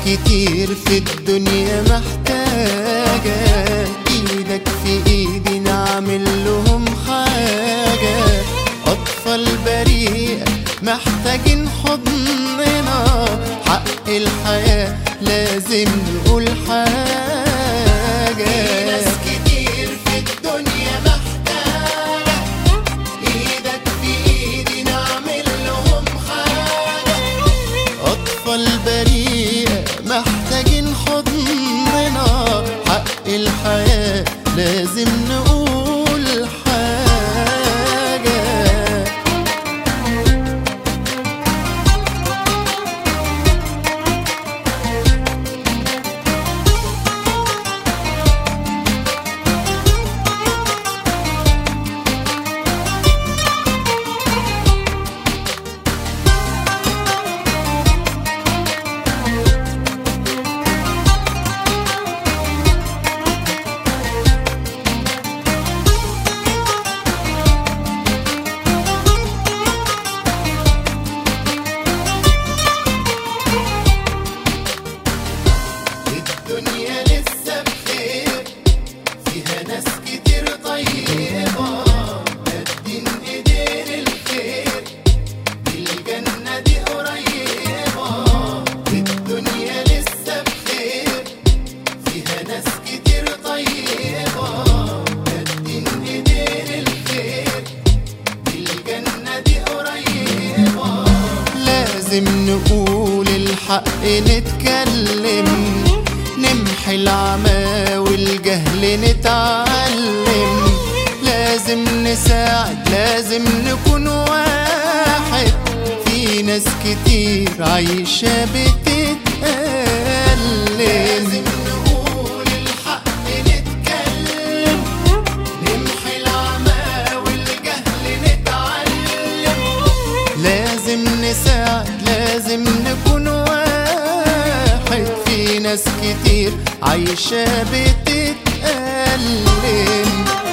كتير في الدنيا محتاجة ايدك في ايدي نعمل لهم حاجة اطفال بريئة محتاجين حضننا حق الحياة لازم نقول حاجة ناس كتير في الدنيا محتاجة ايدك في ايدي نعمل لهم حاجة أطفال بريئة محتاجين حضننا حق الحياة لازم نقول حاجة الدنيا لسه بخير فيها ناس كتير طيبة قدين ايدين الخير الجنة دي قريبة الدنيا لسه بخير فيها ناس كتير طيبة قدين ايدين الخير الجنة دي قريبة لازم نقول الحق نتكلم نمحي العمى والجهل نتعلم لازم نساعد لازم نكون واحد في ناس كتير عايشة بتتألم لازم نقول الحق نتكلم نمحي العمى والجهل نتعلم لازم نساعد لازم نكون واحد في ناس كتير عايشة بتتألم